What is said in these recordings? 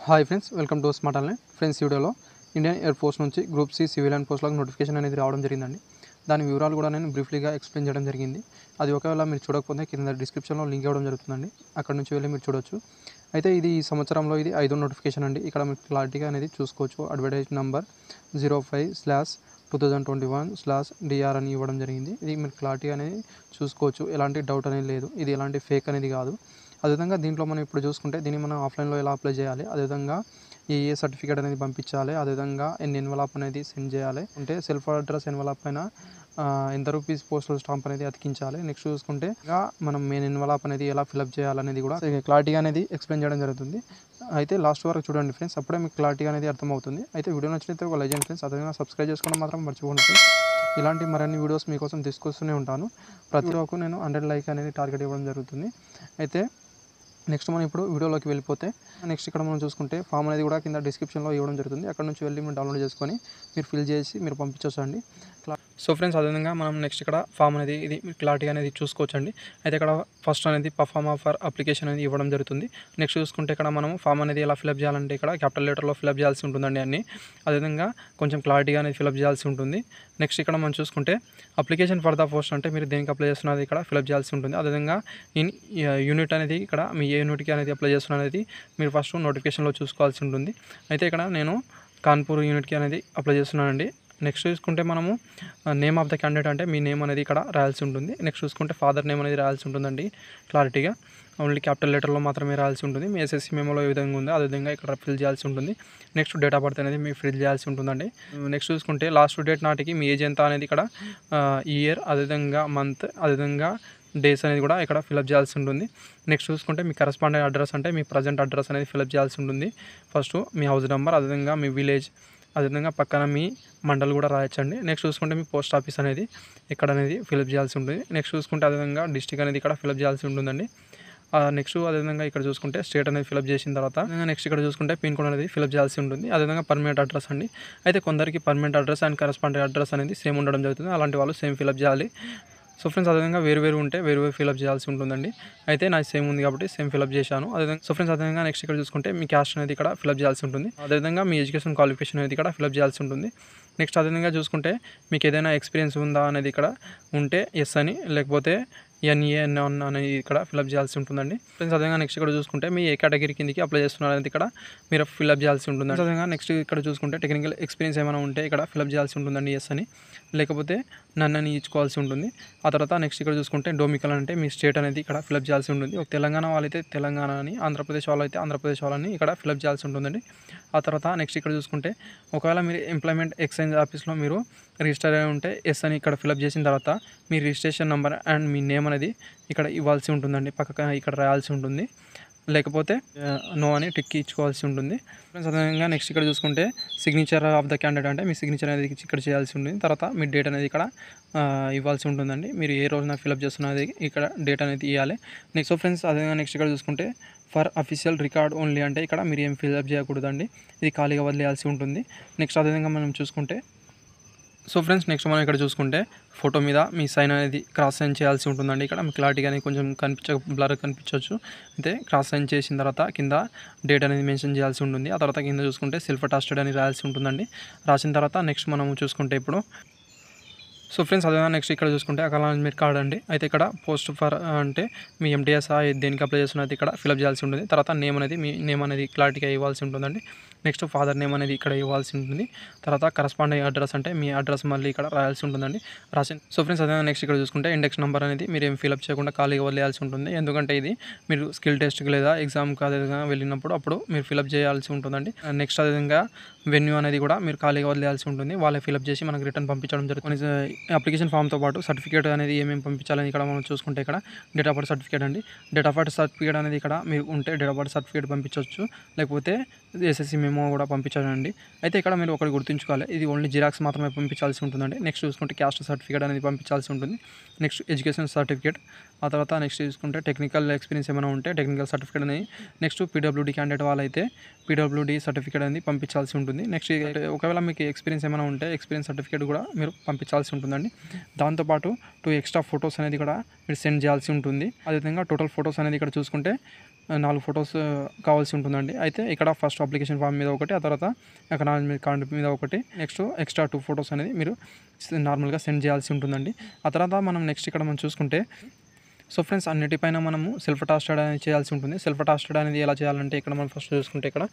hi friends welcome to smart online friends ఈ వీడియోలో Indian air force నుంచి group C civilian పోస్టులకు notification అనేది రావడం జరిగిందండి దాని వివరాలు కూడా నేను బ్రీఫ్లీగా ఎక్స్ప్లెయిన్ చేయడం జరిగింది అది ఒకవేళ మీరు చూడకపోతే కింద డిస్క్రిప్షన్లో లింక్ ఇవ్వడం జరుగుతుందండి అక్కడ నుంచి వెళ్ళి మీరు చూడొచ్చు అయితే ఇది ఈ సంవత్సరంలో ఇది ఐదో నోటిఫికేషన్ అండి ఇక్కడ మీరు క్లారిటీగా అనేది చూసుకోవచ్చు advertise number zero five slash two thousand twenty one slash DR అని ఇవ్వడం జరిగింది ఇది మీరు క్లారిటీ అనేది చూసుకోవచ్చు ఎలాంటి డౌట్ అనేది లేదు ఇది ఎలాంటి ఫేక్ అనేది కాదు అదేవిధంగా దీంట్లో మనం ఇప్పుడు చూసుకుంటే దీన్ని మనం ఆఫ్లైన్లో ఎలా అప్లై చేయాలి అదేవిధంగా ఏ ఏ సర్టిఫికేట్ అనేది పంపించాలి అదేవిధంగా ఎన్ని ఎన్వలప్ అనేది సెండ్ చేయాలి అంటే సెల్ఫ్ అడ్రస్ ఎన్వలప్ పైన ఆ, ఎంత రూపీస్ పోస్టల్ స్టాంప్ అనేది అతికించాలి నెక్స్ట్ చూసుకుంటే ఇంకా మనం మెయిన్ ఎన్వలప్ అనేది ఎలా ఫిలప్ చేయాలనేది కూడా క్లారిటీగా అనేది ఎక్స్ప్లెయిన్ చేయడం జరుగుతుంది అయితే లాస్ట్ వరకు చూడండి ఫ్రెండ్స్ అప్పుడే మీకు క్లారిటీగా అనేది అర్థమవుతుంది అయితే వీడియో నచ్చినైతే ఒక లైక్ ఫ్రెండ్స్ అదేవిధంగా సబ్స్క్రైబ్ చేసుకోవడం మాత్రం మర్చిపోండి ఫ్రెండ్స్ ఇలాంటి మరిన్ని వీడియోస్ మీకోసం తీసుకొస్తూనే ఉంటాను ప్రతి ఒక్క నేను హండ్రెడ్ లైక్ అనేది టార్గెట్ ఇవ్వడం జరుగుతుంది అయితే నెక్స్ట్ మనం ఇప్పుడు వీడియోలోకి వెళ్ళిపోతే నెక్స్ట్ ఇక్కడ మనం చూసుకుంటే ఫామ్ అనేది కూడా కింద డిస్క్రిప్షన్లో ఇవ్వడం జరుగుతుంది అక్కడ నుంచి వెళ్ళి మీరు డౌన్లోడ్ చేసుకొని మీరు ఫిల్ చేసి మీరు పంపించవచ్చు అండి సో ఫ్రెండ్స్ అదేవిధంగా మనం నెక్స్ట్ ఇక్కడ ఫామ్ అనేది ఇది మీరు క్లారిటీ అనేది చూసుకోవచ్చు అండి అయితే ఇక్కడ ఫస్ట్ అనేది పర్ఫార్మ్ ఆఫర్ అప్లికేషన్ అనేది ఇవ్వడం జరుగుతుంది నెక్స్ట్ చూసుకుంటే ఇక్కడ మనం ఫామ్ అనేది ఎలా ఫిలప్ చేయాలంటే ఇక్కడ క్యాపిటల్ లెటర్లో ఫిలప్ చేయాల్సి ఉంటుందండి అన్ని అదేవిధంగా కొంచెం క్లారిటీగా అనేది ఫిలప్ చేయాల్సి ఉంటుంది నెక్స్ట్ ఇక్కడ మనం చూసుకుంటే అప్లికేషన్ ఫర్ ద పోస్ట్ అంటే మీరు దేనికి అప్లై చేస్తున్నది ఇక్కడ ఫిలప్ చేయాల్సి ఉంటుంది అదేవిధంగా ఇన్ యూనిట్ అనేది ఇక్కడ మీ ఏ యూనిట్కి అనేది అప్లై చేస్తున్నది మీరు ఫస్ట్ నోటిఫికేషన్లో చూసుకోవాల్సి ఉంటుంది అయితే ఇక్కడ నేను కాన్పూర్ యూనిట్కి అనేది అప్లై చేస్తున్నానండి నెక్స్ట్ చూసుకుంటే మనము నేమ్ ఆఫ్ ద క్యాండిడేట్ అంటే మీ నేమ్ అనేది ఇక్కడ రాయాల్సి ఉంటుంది నెక్స్ట్ చూసుకుంటే ఫాదర్ నేమ్ అనేది రాయాల్సి ఉంటుందండి క్లారిటీగా ఓన్లీ క్యాపిటల్ లెటర్లో మాత్రమే రాయాల్సి ఉంటుంది మీ ఎస్ఎస్సీ మెమోలో ఏ విధంగా ఉందో అదే విధంగా ఇక్కడ ఫిల్ చేయాల్సి ఉంటుంది నెక్స్ట్ డేట్ ఆఫ్ బర్త్ అనేది మీరు ఫిల్ చేయాల్సి ఉంటుందండి నెక్స్ట్ చూసుకుంటే లాస్ట్ డేట్ నాటికి మీ ఏజ్ ఎంత అనేది ఇక్కడ ఇయర్ అదేవిధంగా మంత్ అదేవిధంగా డేస్ అనేది కూడా ఇక్కడ ఫిలప్ చేయాల్సి ఉంటుంది నెక్స్ట్ చూసుకుంటే మీ కరస్పాండెంట్ అడ్రస్ అంటే మీ ప్రజెంట్ అడ్రస్ అనేది ఫిలప్ చేయాల్సి ఉంటుంది ఫస్ట్ మీ హౌస్ నెంబర్ అదేవిధంగా మీ విలేజ్ అదేవిధంగా పక్కన మీ మండల్ కూడా రాయొచ్చండి నెక్స్ట్ చూసుకుంటే మీ పోస్ట్ ఆఫీస్ అనేది ఇక్కడ అనేది ఫిలప్ చేయాల్సి ఉంటుంది నెక్స్ట్ చూసుకుంటే అదేవిధంగా డిస్టిక్ అనేది ఇక్కడ ఫిలప్ చేయాల్సి ఉంటుందండి నెక్స్ట్ అదేవిధంగా ఇక్కడ చూసుకుంటే స్టేట్ అనేది ఫిలప్ చేసిన తర్వాత నెక్స్ట్ ఇక్కడ చూసుకుంటే పిన్ కోడ్ అనేది ఫిలప్ చేయాల్సి ఉంటుంది అదేవిధంగా పర్మనెంట్ అడ్రస్ అండి అయితే కొందరికి permanent address and correspondent address అనేది సేమ్ ఉండడం జరుగుతుంది అలాంటి వాళ్ళు సేమ్ ఫిలప్ చేయాలి సో ఫ్రెండ్స్ అదేవిధంగా వేరు వేరు ఉంటే వేరు వేరు ఫిలప్ చేయాల్సి ఉంటుందండి అయితే నాకు సేమ్ ఉంది కాబట్టి సేమ్ ఫిలప్ చేశాను అదేవిధంగా సో ఫ్రెండ్స్ అదేవిధంగా నెక్స్ట్ ఇక్కడ చూసుకుంటే మీ క్యాస్ట్ అనేది ఇక్కడ ఫిలప్ చేయాల్సి ఉంటుంది అదేవిధంగా మీ ఎడ్యుకేషన్ క్వాలిఫికేషన్ అనేది ఇక్కడ ఫిలప్ చేయాల్సి ఉంటుంది నెక్స్ట్ అదేవిధంగా చూసుకుంటే మీకు ఏదైనా ఎక్స్పీరియన్స్ ఉందా అనేది ఇక్కడ ఉంటే ఎస్ అని లేకపోతే ఎన్ఏఎన్ అనేది ఇక్కడ ఫిలప్ చేయాల్సి ఉంటుందండి ఫ్రెండ్స్ అదేవిధంగా నెక్స్ట్ ఇక్కడ చూసుకుంటే మీ ఏ కేటగిరీ కిందకి అప్లై చేస్తున్నారు అనేది ఇక్కడ మీరు ఫిలప్ చేయాల్సి ఉంటుంది అదేవిధంగా నెక్స్ట్ ఇక్కడ చూసుకుంటే టెక్నికల్ ఎక్స్పీరియన్స్ ఏమైనా ఉంటే ఇక్కడ ఫిలప్ చేయాల్సి ఉంటుందండి ఎస్ అని లేకపోతే నన్ను అని ఇచ్చుకోవాల్సి ఉంటుంది ఆ తర్వాత నెక్స్ట్ ఇక్కడ చూసుకుంటే డోమికల్ అంటే మీ స్టేట్ అనేది ఇక్కడ ఫిలప్ చేయాల్సి ఉంటుంది ఒక తెలంగాణ వాళ్ళైతే తెలంగాణ అని ఆంధ్రప్రదేశ్ వాళ్ళు అయితే ఆంధ్రప్రదేశ్ వాళ్ళని ఇక్కడ ఫిలప్ చేయాల్సి ఉంటుందండి ఆ తర్వాత నెక్స్ట్ ఇక్కడ చూసుకుంటే ఒకవేళ మీరు ఎంప్లాయ్మెంట్ ఎక్స్చేంజ్ ఆఫీస్లో మీరు రిజిస్టర్ అయి ఉంటే ఎస్ అని ఇక్కడ ఫిలప్ చేసిన తర్వాత మీ రిజిస్ట్రేషన్ నెంబర్ అండ్ మీ నేమ్ అనేది ఇక్కడ ఇవ్వాల్సి ఉంటుందండి పక్కన ఇక్కడ రాయాల్సి ఉంటుంది లేకపోతే నో అని టిక్ ఇచ్చుకోవాల్సి ఉంటుంది ఫ్రెండ్స్ అదేవిధంగా నెక్స్ట్ ఇక్కడ చూసుకుంటే సిగ్నేచర్ ఆఫ్ ద క్యాండిడేట్ అంటే మీ సిగ్నేచర్ అనేది ఇక్కడ చేయాల్సి ఉంటుంది తర్వాత మీ డేట్ అనేది ఇక్కడ ఆ, ఇవ్వాల్సి ఉంటుందండి మీరు ఏ రోజున ఫిలప్ చేస్తున్నది ఇక్కడ డేట్ అనేది ఇవ్వాలి నెక్స్ట్ ఫ్రెండ్స్ అదేవిధంగా నెక్స్ట్ ఇక్కడ చూసుకుంటే ఫర్ అఫీషియల్ రికార్డ్ ఓన్లీ అంటే ఇక్కడ మీరు ఏం ఫిలప్ చేయకూడదండి ఇది ఖాళీగా వదిలేయాల్సి ఉంటుంది నెక్స్ట్ అదేవిధంగా మనం చూసుకుంటే సో ఫ్రెండ్స్ నెక్స్ట్ మనం ఇక్కడ చూసుకుంటే ఫోటో మీద మీ సైన్ అనేది క్రాస్ సైన్ చేయాల్సి ఉంటుందండి ఇక్కడ మీ క్లారిటీగా అనేది కొంచెం కనిపించ బ్లర్ కనిపించవచ్చు అయితే క్రాస్ సైన్ చేసిన తర్వాత కింద డేట్ అనేది మెన్షన్ చేయాల్సి ఉంటుంది ఆ తర్వాత కింద చూసుకుంటే సిల్ఫర్ టస్టెడ్ అని రాయాల్సి ఉంటుందండి రాసిన తర్వాత నెక్స్ట్ మనం చూసుకుంటే ఇప్పుడు సో ఫ్రెండ్స్ అదే నెక్స్ట్ ఇక్కడ చూసుకుంటే అకాలజ్మెంట్ కార్డ్ అండి అయితే ఇక్కడ పోస్ట్ ఫర్ అంటే మీ ఎంటీఎస్ దేనికి అప్లై చేస్తున్నది ఇక్కడ ఫిలప్ చేయాల్సి ఉంటుంది తర్వాత నేమ్ అనేది మీ నేమ్ అనేది క్లారిటీగా ఇవ్వాల్సి ఉంటుందండి నెక్స్ట్ ఫాదర్ నేమ్ అనేది ఇక్కడ ఇవ్వాల్సి ఉంటుంది తర్వాత కరస్పాండింగ్ అడ్రస్ అంటే మీ అడ్రస్ మళ్ళీ ఇక్కడ రాయాల్సి ఉంటుందండి రాసి సో ఫ్రెండ్స్ అదే నెక్స్ట్ ఇక్కడ చూసుకుంటే ఇండెక్స్ నెంబర్ అనేది మీరు ఏం ఫిలప్ చేయకుండా ఖాళీగా వదిలేయాల్సి ఉంటుంది ఎందుకంటే ఇది మీరు స్కిల్ టెస్ట్కి లేదా ఎగ్జామ్కి అదేవిధంగా వెళ్ళినప్పుడు అప్పుడు మీరు ఫిలప్ చేయాల్సి ఉంటుందండి నెక్స్ట్ అదేవిధంగా వెన్యూ అనేది కూడా మీరు ఖాళీగా వదిలేయాల్సి ఉంటుంది వాళ్ళే ఫిలప్ చేసి మనకి రిటర్న్ పంపించడం జరుగుతుంది అప్లికేషన్ ఫామ్తో పాటు సర్టిఫికేట్ అనేది ఏమేమి పంపించాలని ఇక్కడ మనం చూసుకుంటే ఇక్కడ డేట్ ఆఫ్ బర్త్ సర్టిఫికేట్ అండి డేట్ ఆఫ్ బర్త్ సర్టిఫికేట్ అనేది ఇక్కడ మీరు ఉంటే డేట్ ఆఫ్ బర్త్ సర్టిఫికేట్ పంపించవచ్చు లేకపోతే ఎస్ఎస్సి మెమో కూడా పంపించాలండి అయితే ఇక్కడ మీరు ఒకటి గుర్తుంచుకోవాలి ఇది ఓన్లీ జిరాక్స్ మాత్రమే పంపించాల్సి ఉంటుందండి నెక్స్ట్ చూసుకుంటే క్యాస్ట్ సర్టిఫికేట్ అనేది పంపించాల్సి ఉంటుంది నెక్స్ట్ ఎడ్యుకేషన్ సర్టిఫికేట్ ఆ తర్వాత నెక్స్ట్ చూసుకుంటే టెక్నికల్ ఎక్స్పీరియన్స్ ఏమైనా ఉంటే టెక్నికల్ సర్టిఫికేట్ అనేది నెక్స్ట్ పీడబ్ల్యూడీ క్యాండిడేట్ వాళ్ళైతే పీడబ్ల్యూడీ సర్టిఫికేట్ అనేది పంపించాల్సి ఉంటుంది నెక్స్ట్ ఒకవేళ మీకు ఎక్స్పీరియన్స్ ఏమైనా ఉంటే ఎక్స్పీరియన్స్ సర్టిఫికేట్ కూడా మీరు పంపించాల్సి ఉంటుందండి దాంతోపాటు టూ ఎక్స్ట్రా ఫొటోస్ అనేది కూడా మీరు సెండ్ చేయాల్సి ఉంటుంది అదేవిధంగా టోటల్ ఫొటోస్ అనేది ఇక్కడ చూసుకుంటే నాలుగు ఫొటోస్ కావాల్సి ఉంటుందండి అయితే ఇక్కడ ఫస్ట్ అప్లికేషన్ ఫామ్ మీద ఒకటి ఆ తర్వాత ఎకనామిక్ కార్డు మీద ఒకటి నెక్స్ట్ ఎక్స్ట్రా టూ ఫొటోస్ అనేది మీరు నార్మల్గా సెండ్ చేయాల్సి ఉంటుందండి ఆ తర్వాత మనం నెక్స్ట్ ఇక్కడ మనం చూసుకుంటే సో ఫ్రెండ్స్ అన్నిటిపైన మనము సెల్ఫ్ టాస్టెడ్ అనేది చేయాల్సి ఉంటుంది సెల్ఫ్ టాస్టెడ్ అనేది ఎలా చేయాలంటే ఇక్కడ మనం ఫస్ట్ చూసుకుంటే ఇక్కడ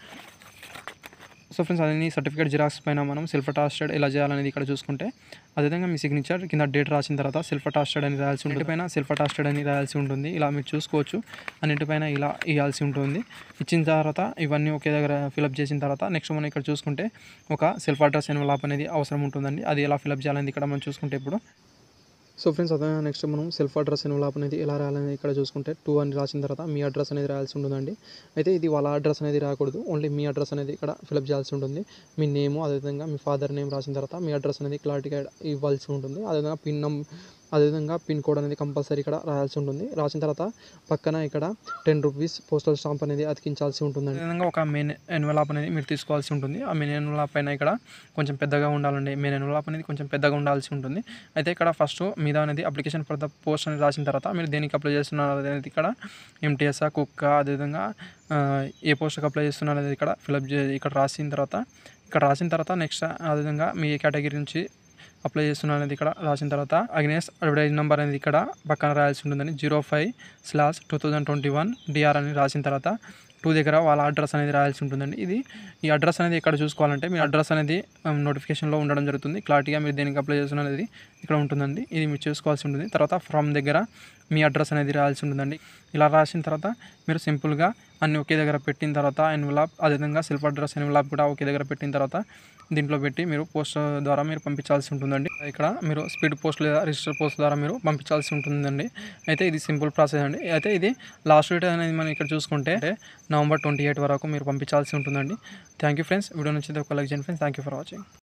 సో ఫ్రెండ్స్ అన్ని సర్టిఫికేట్ జిరాక్స్ పైన మనం సెల్ఫ్ టాస్టెడ్ ఎలా చేయాలనేది ఇక్కడ చూసుకుంటే అదేవిధంగా మీ సిగ్నేచర్ కింద డేట్ రాసిన తర్వాత సెల్ఫ్ టాస్టెడ్ అని రాయాల్సి ఉంటుంది పైన సెల్ఫ్ టాస్టెడ్ అని రాయాల్సి ఉంటుంది ఇలా మీరు చూసుకోవచ్చు అన్నిటిపైన ఇలా ఇవ్వాల్సి ఉంటుంది ఇచ్చిన తర్వాత ఇవన్నీ ఒకే దగ్గర ఫిలప్ చేసిన తర్వాత నెక్స్ట్ మనం ఇక్కడ చూసుకుంటే ఒక సెల్ఫ్ అడ్రస్ ఎన్వలాప్ అనేది అవసరం ఉంటుందండి అది ఎలా ఫిలప్ చేయాలని ఇక్కడ మనం చూసుకుంటే ఇప్పుడు సో ఫ్రెండ్స్ అదే నెక్స్ట్ మనం సెల్ఫ్ అడ్రస్ ఎన్వలాప్ అనేది ఎలా రాయాలని ఇక్కడ చూసుకుంటే టూ అని రాసిన తర్వాత మీ అడ్రస్ అనేది రాయాల్సి ఉంటుందండి అయితే ఇది వాళ్ళ అడ్రస్ అనేది రాకూడదు ఓన్లీ మీ అడ్రస్ అనేది ఇక్కడ ఫిలప్ చేయాల్సి ఉంటుంది మీ నేము అదేవిధంగా మీ ఫాదర్ నేమ్ రాసిన తర్వాత మీ అడ్రస్ అనేది క్లారిటీగా ఇవ్వాల్సి ఉంటుంది అదేవిధంగా పిన్ నం అదేవిధంగా పిన్ కోడ్ అనేది కంపల్సరీ ఇక్కడ రాయాల్సి ఉంటుంది రాసిన తర్వాత పక్కన ఇక్కడ టెన్ రూపీస్ పోస్టల్ స్టాంప్ అనేది అతికించాల్సి ఉంటుంది అదేవిధంగా ఒక మెయిన్ ఎన్వలాప్ అనేది మీరు తీసుకోవాల్సి ఉంటుంది ఆ మెయిన్ ఎన్వలాప్ పైన ఇక్కడ కొంచెం పెద్దగా ఉండాలండి మెయిన్ ఎన్వలాప్ అనేది కొంచెం పెద్దగా ఉండాల్సి ఉంటుంది అయితే ఇక్కడ ఫస్ట్ మీద అనేది అప్లికేషన్ ఫర్ ద పోస్ట్ అనేది రాసిన తర్వాత మీరు దేనికి అప్లై చేస్తున్నారు అనేది ఇక్కడ ఎంటీఎస్ కుక్క అదేవిధంగా ఆ, ఏ పోస్ట్కి అప్లై చేస్తున్నారు అనేది ఇక్కడ ఫిలప్ చే ఇక్కడ రాసిన తర్వాత ఇక్కడ రాసిన తర్వాత నెక్స్ట్ అదేవిధంగా మీ కేటగిరీ నుంచి అప్లై చేస్తున్నాను అనేది ఇక్కడ రాసిన తర్వాత అగ్నేస్ అడ్వర్టైజ్ నెంబర్ అనేది ఇక్కడ పక్కన రాయాల్సి ఉంటుందని zero five slash two thousand twenty one DR అని రాసిన తర్వాత టూ దగ్గర వాళ్ళ అడ్రస్ అనేది రాయాల్సి ఉంటుందండి ఇది ఈ అడ్రస్ అనేది ఇక్కడ చూసుకోవాలంటే మీ అడ్రస్ అనేది నోటిఫికేషన్లో ఉండడం జరుగుతుంది క్లారిటీగా మీరు దేనికి అప్లై చేస్తున్న అనేది ఇక్కడ ఉంటుందండి ఇది మీరు చూసుకోవాల్సి ఉంటుంది తర్వాత ఫ్రమ్ దగ్గర మీ అడ్రస్ అనేది రాయాల్సి ఉంటుందండి ఇలా రాసిన తర్వాత మీరు సింపుల్గా అన్ని ఒకే దగ్గర పెట్టిన తర్వాత ఎన్వలాప్ అదేవిధంగా సెల్ఫ్ అడ్రస్ ఎన్వలాప్ కూడా ఒకే దగ్గర పెట్టిన తర్వాత దీంట్లో పెట్టి మీరు పోస్ట్ ద్వారా మీరు పంపించాల్సి ఉంటుందండి ఇక్కడ మీరు స్పీడ్ పోస్ట్ లేదా రిజిస్టర్ పోస్ట్ ద్వారా మీరు పంపించాల్సి ఉంటుందండి అయితే ఇది సింపుల్ ప్రాసెస్ అండి అయితే ఇది లాస్ట్ డేట్ అనేది మనం ఇక్కడ చూసుకుంటే నవంబర్ ట్వంటీ ఎయిట్ వరకు మీరు పంపించాల్సి ఉంటుందండి థ్యాంక్ యూ ఫ్రెండ్స్ వీడియో నుంచి ఒక లైక్ చేయండి friends thank you for watching